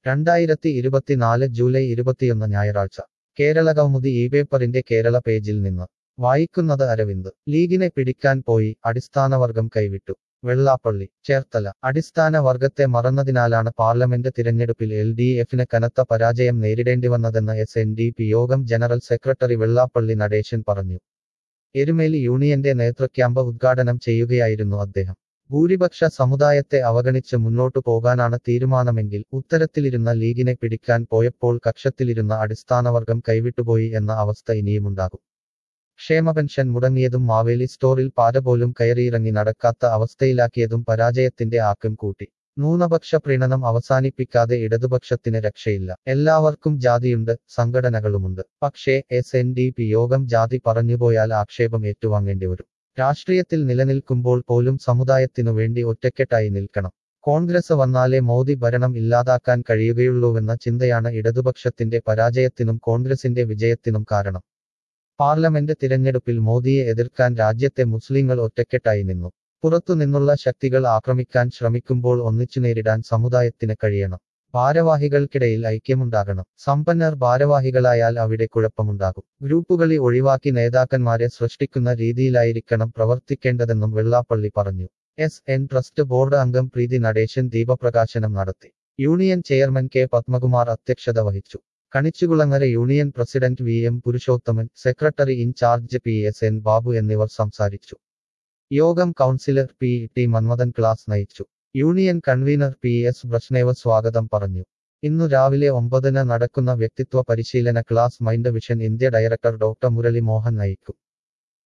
രണ്ടായിരത്തി ഇരുപത്തിനാല് ജൂലൈ ഇരുപത്തിയൊന്ന് ഞായറാഴ്ച കേരള കൗമുദി ഈ പേപ്പറിന്റെ കേരള പേജിൽ നിന്ന് വായിക്കുന്നത് അരവിന്ദ് ലീഗിനെ പിടിക്കാൻ പോയി അടിസ്ഥാനവർഗം കൈവിട്ടു വെള്ളാപ്പള്ളി ചേർത്തല അടിസ്ഥാന വർഗത്തെ മറന്നതിനാലാണ് പാർലമെന്റ് തിരഞ്ഞെടുപ്പിൽ എൽ ഡി എഫിന് കനത്ത പരാജയം നേരിടേണ്ടിവന്നതെന്ന് എസ് എൻ ഡി പി യോഗം ജനറൽ സെക്രട്ടറി വെള്ളാപ്പള്ളി നടേശൻ പറഞ്ഞു എരുമേലി യൂണിയന്റെ നേതൃക്യാമ്പ് ഉദ്ഘാടനം ചെയ്യുകയായിരുന്നു അദ്ദേഹം ഭൂരിപക്ഷ സമുദായത്തെ അവഗണിച്ച് മുന്നോട്ടു പോകാനാണ് തീരുമാനമെങ്കിൽ ഉത്തരത്തിലിരുന്ന ലീഗിനെ പിടിക്കാൻ പോയപ്പോൾ കക്ഷത്തിലിരുന്ന അടിസ്ഥാനവർഗം കൈവിട്ടുപോയി എന്ന അവസ്ഥ ഇനിയുമുണ്ടാകും ക്ഷേമപെൻഷൻ മുടങ്ങിയതും മാവേലി സ്റ്റോറിൽ പാര പോലും കയറിയിറങ്ങി നടക്കാത്ത അവസ്ഥയിലാക്കിയതും പരാജയത്തിന്റെ ആക്കം കൂട്ടി ന്യൂനപക്ഷ പ്രീണനം അവസാനിപ്പിക്കാതെ ഇടതുപക്ഷത്തിന് രക്ഷയില്ല എല്ലാവർക്കും ജാതിയുണ്ട് സംഘടനകളുമുണ്ട് പക്ഷേ എസ് എൻ ഡി പി യോഗം ജാതി പറഞ്ഞുപോയാൽ ആക്ഷേപം ഏറ്റുവാങ്ങേണ്ടി വരും രാഷ്ട്രീയത്തിൽ നിലനിൽക്കുമ്പോൾ പോലും സമുദായത്തിനു വേണ്ടി ഒറ്റക്കെട്ടായി നിൽക്കണം കോൺഗ്രസ് വന്നാലേ മോദി ഭരണം ഇല്ലാതാക്കാൻ കഴിയുകയുള്ളൂവെന്ന ചിന്തയാണ് ഇടതുപക്ഷത്തിന്റെ പരാജയത്തിനും കോൺഗ്രസിന്റെ വിജയത്തിനും കാരണം പാർലമെന്റ് തിരഞ്ഞെടുപ്പിൽ മോദിയെ എതിർക്കാൻ രാജ്യത്തെ മുസ്ലിങ്ങൾ ഒറ്റക്കെട്ടായി നിന്നു പുറത്തുനിന്നുള്ള ശക്തികൾ ആക്രമിക്കാൻ ശ്രമിക്കുമ്പോൾ ഒന്നിച്ചു നേരിടാൻ സമുദായത്തിന് കഴിയണം ഭാരവാഹികൾക്കിടയിൽ ഐക്യമുണ്ടാകണം സമ്പന്നർ ഭാരവാഹികളായാൽ അവിടെ കുഴപ്പമുണ്ടാകും ഗ്രൂപ്പുകളി ഒഴിവാക്കി നേതാക്കന്മാരെ സൃഷ്ടിക്കുന്ന രീതിയിലായിരിക്കണം പ്രവർത്തിക്കേണ്ടതെന്നും വെള്ളാപ്പള്ളി പറഞ്ഞു എസ് എൻ ട്രസ്റ്റ് ബോർഡ് അംഗം പ്രീതി നടേശൻ ദീപപ്രകാശനം നടത്തി യൂണിയൻ ചെയർമാൻ കെ പത്മകുമാർ അധ്യക്ഷത വഹിച്ചു Kanichukulangara union president V M Purushothaman secretary in charge P S N Babu എന്നിവർ സംസാരിച്ചു യോഗം councillor P T Manmadhan class നയിച്ചു union convener P S Brezhnev സ്വാഗതം പറഞ്ഞു ഇന്നു രാവിലെ ഒമ്പതിന് നടക്കുന്ന വ്യക്തിത്വ പരിശീലന class Mind Vision India director doctor Murali Mohan നയിക്കും